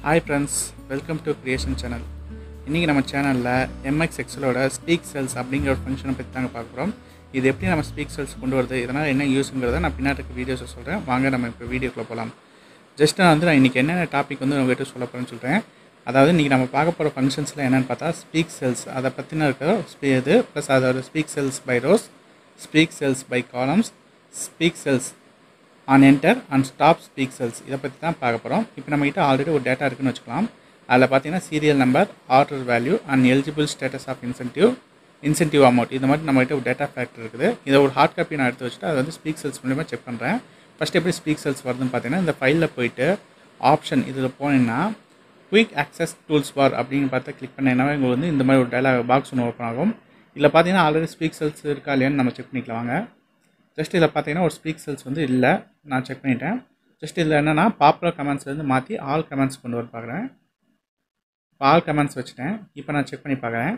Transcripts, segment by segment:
Hi friends welcome to creation channel இன்றைக்கி நம்ம சேனலில் எம்எக்ஸ் எக்ஸலோட ஸ்பீக் செல்ஸ் அப்படிங்கிற ஒரு ஃபங்க்ஷனை பற்றி தாங்க பார்க்க போகிறோம் இது எப்படி நம்ம ஸ்பீக் செல்ஸ் கொண்டு வருது இதனால் என்ன யூஸுங்கிறத நான் பின்னாடி இருக்க வீடியோஸை சொல்கிறேன் வாங்க நம்ம இப்போ வீடியோக்குள்ளே போகலாம் ஜஸ்ட் நான் வந்து நான் இன்றைக்கி என்னென்ன டாபிக் வந்து உங்கள்கிட்ட சொல்ல போகிறேன்னு சொல்கிறேன் அதாவது இன்றைக்கி நம்ம பார்க்க போகிற ஃபங்க்ஷன்ஸில் என்னென்னு பார்த்தா ஸ்பீக் செல்ஸ் அதை பற்றின இருக்கிற ஸ்பீ இது ப்ளஸ் அதோட speak cells by rows speak cells by columns speak cells on enter and stop speak cells இதை பற்றி தான் பார்க்க போகிறோம் இப்போ நம்மகிட்ட ஆல்ரெடி ஒரு டேட்டா இருக்குன்னு வச்சுக்கலாம் அதில் பார்த்தீங்கன்னா serial number order value and eligible status of incentive incentive amount இந்த மாதிரி நம்மகிட்ட ஒரு டேட்டா ஃபேக்டர் இருக்குது இதை ஒரு ஹார்ட் காப்பி நான் எடுத்து வச்சுட்டு அதை வந்து ஸ்பீக் செல்ஸ் மூலிமா செக் பண்ணுறேன் ஃபஸ்ட் எப்படி ஸ்பீக் செல்ஸ் வருதுன்னு பார்த்தீங்கன்னா இந்த ஃபைலில் போயிட்டு ஆப்ஷன் இதில் போனீங்கன்னா குயிக் access டூல்ஸ் பார் அப்படின்னு பார்த்து கிளிக் பண்ணீங்கன்னா உங்களுக்கு வந்து இந்த மாதிரி ஒரு டயலாக் பாக்ஸ் ஒன்று ஓப்பன் ஆகும் இதில் பார்த்தீங்கன்னா ஆல்ரெடி ஸ்பீக் செல்ஸ் இருக்கா இல்லையான்னு நம்ம செக் பண்ணிக்கலாம் வாங்க ஜஸ்ட் இதில் பார்த்தீங்கன்னா ஒரு ஸ்பீக் செல்ஸ் வந்து இல்லை நான் செக் பண்ணிட்டேன் ஜஸ்ட் இதில் என்னென்னா பாப்புலர் கமெண்ட்ஸ்லேருந்து மாற்றி ஆல் கமெண்ட்ஸ் கொண்டு வர பார்க்குறேன் இப்போ ஆல் கமெண்ட்ஸ் வச்சுட்டேன் இப்போ நான் செக் பண்ணி பார்க்குறேன்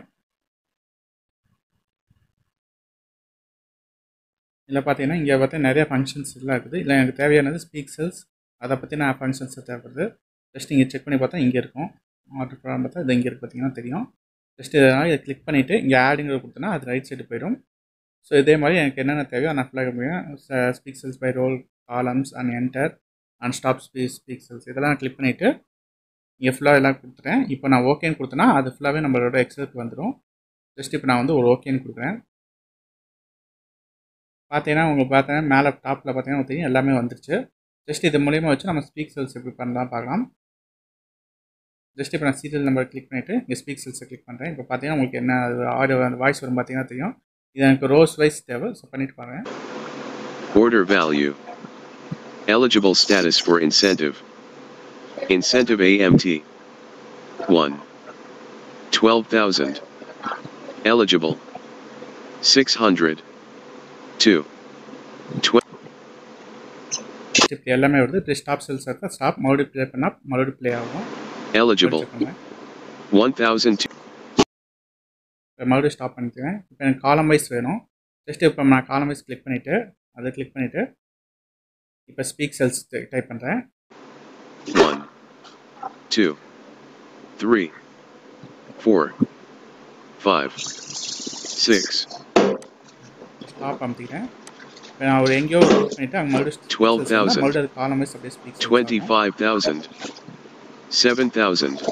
இதில் பார்த்தீங்கன்னா இங்கே பார்த்தா நிறைய ஃபங்க்ஷன்ஸ் எல்லாம் இருக்குது இல்லை எனக்கு தேவையானது ஸ்பீக் செல்ஸ் அதை பற்றி நான் ஃபங்க்ஷன்ஸ் தேவைப்படுது ஜஸ்ட் இங்கே செக் பண்ணி பார்த்தா இங்கே இருக்கும் ஆர்டர் ப்ராப்ளம் பார்த்தா இது இங்கே இருக்குது பார்த்தீங்கன்னா தெரியும் ஜஸ்ட் இதனால் இதை கிளிக் பண்ணிவிட்டு இங்கே ஆடுங்கிற கொடுத்தனா அது ரைட் சைடு போயிடும் ஸோ இதே மாதிரி எனக்கு என்னென்ன தேவையோ நான் ஃபில் முடியும் speak cells by roll columns and enter and stop speak speak cells இதெல்லாம் நான் கிளிக் பண்ணிவிட்டு இங்கே ஃபுல்லாக எல்லாம் கொடுத்துட்டேன் இப்போ நான் ஓகேன்னு கொடுத்தேன்னா அது ஃபுல்லாகவே நம்மளோட எக்ஸலுக்கு வந்துடும் ஜஸ்ட் இப்போ நான் வந்து ஒரு ஓகேன்னு கொடுக்குறேன் பார்த்தீங்கன்னா உங்களுக்கு பார்த்தீங்கன்னா மேலே டாப்பில் பார்த்தீங்கன்னா தெரியும் எல்லாமே வந்துருச்சு ஜஸ்ட் இது மூலியமாக வச்சு நம்ம ஸ்பீக் செல்ஸ் எப்படி பண்ணலாம் பார்க்கலாம் ஜஸ்ட் இப்போ நான் சீரியல் நம்பர் கிளிக் பண்ணிவிட்டு இங்கே ஸ்பீக் செல்ஸை கிளிக் பண்ணுறேன் இப்போ பார்த்தீங்கன்னா உங்களுக்கு என்ன ஆடியோ அந்த வாய்ஸ் வரும் பார்த்தீங்கன்னா தெரியும் இது எனக்கு ரோஸ் வைஸ் தேவை ஸோ பண்ணிட்டு பாருங்க Order value. Eligible status for incentive. Incentive AMT. 1. 12,000. Eligible. 600. 2. 12. இப்படி எல்லாமே வருது இப்படி ஸ்டாப் செல்ஸ் இருக்கா ஸ்டாப் மறுபடியும் ப்ளே பண்ணால் மறுபடியும் ப்ளே ஆகும் Eligible. check பண்ணுங்க. 1,002. இப்போ மறுபடியும் ஸ்டாப் பண்ணிக்குவேன் இப்போ எனக்கு காலம் வைஸ் வேணும் ஜஸ்ட் இப்போ நான் காலம் வைஸ் கிளிக் பண்ணிவிட்டு அதை கிளிக் பண்ணிவிட்டு இப்போ ஸ்பீக் செல்ஸ் டைப் பண்ணுறேன் 1. 2. 3. 4. 5. 6. ஸ்டாப் அமுத்திக்கிறேன் இப்போ நான் ஒரு எங்கேயோ கிளிக் பண்ணிவிட்டு அங்கே மறுபடியும் speak cells வந்தா 12,000. மறுபடியும் அது காலம் வைஸ் அப்படியே ஸ்பீக் 25,000. 7,000.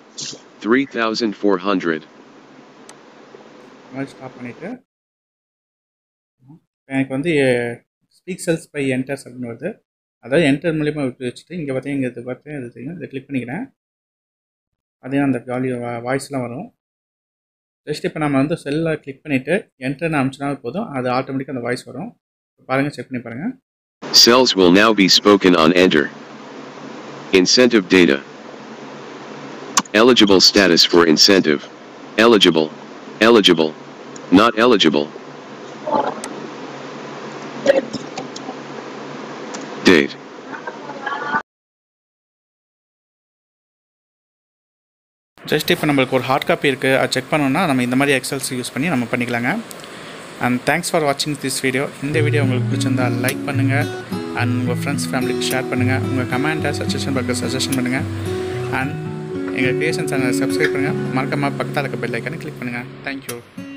3,400. மாதிரி ஸ்டாப் பண்ணிவிட்டு எனக்கு வந்து ஸ்பீக் செல்ஸ் பை என்டர்ஸ் அப்படின்னு வருது அதாவது என்டர் மூலியமா விட்டு வச்சுட்டு இங்கே பார்த்தீங்கன்னா இங்கே இது பார்த்தீங்கன்னா இது தெரியும் இதை கிளிக் பண்ணிக்கிறேன் பார்த்தீங்கன்னா அந்த வாலி வாய்ஸ்லாம் வரும் ஜஸ்ட் இப்போ நம்ம வந்து செல்லில் கிளிக் பண்ணிவிட்டு என்டர்னு அமிச்சினா போதும் அது ஆட்டோமேட்டிக்காக அந்த வாய்ஸ் வரும் பாருங்கள் செக் பண்ணி பாருங்கள் Cells will now be spoken on enter. Incentive data. Eligible status for incentive. Eligible. Eligible. Not eligible. Date. Just இப்போ நம்மளுக்கு ஒரு ஹார்ட் காப்பி இருக்குது அதை செக் பண்ணோன்னா நம்ம இந்த மாதிரி எக்ஸல்ஸ் யூஸ் பண்ணி நம்ம பண்ணிக்கலாங்க அண்ட் தேங்க்ஸ் ஃபார் வாட்சிங் திஸ் வீடியோ இந்த வீடியோ உங்களுக்கு பிடிச்சிருந்தா லைக் பண்ணுங்கள் அண்ட் உங்கள் ஃப்ரெண்ட்ஸ் ஃபேமிலிக்கு ஷேர் பண்ணுங்கள் உங்கள் கமெண்ட்டை சஜஷன் பார்க்க சஜஷன் பண்ணுங்கள் அண்ட் எங்கள் கிரியேஷன் சேனலை சப்ஸ்கிரைப் பண்ணுங்கள் மறக்காமல் பக்கத்தில் இருக்க பெல் ஐக்கானை கிளிக் பண்ணுங்கள் தேங்க்யூ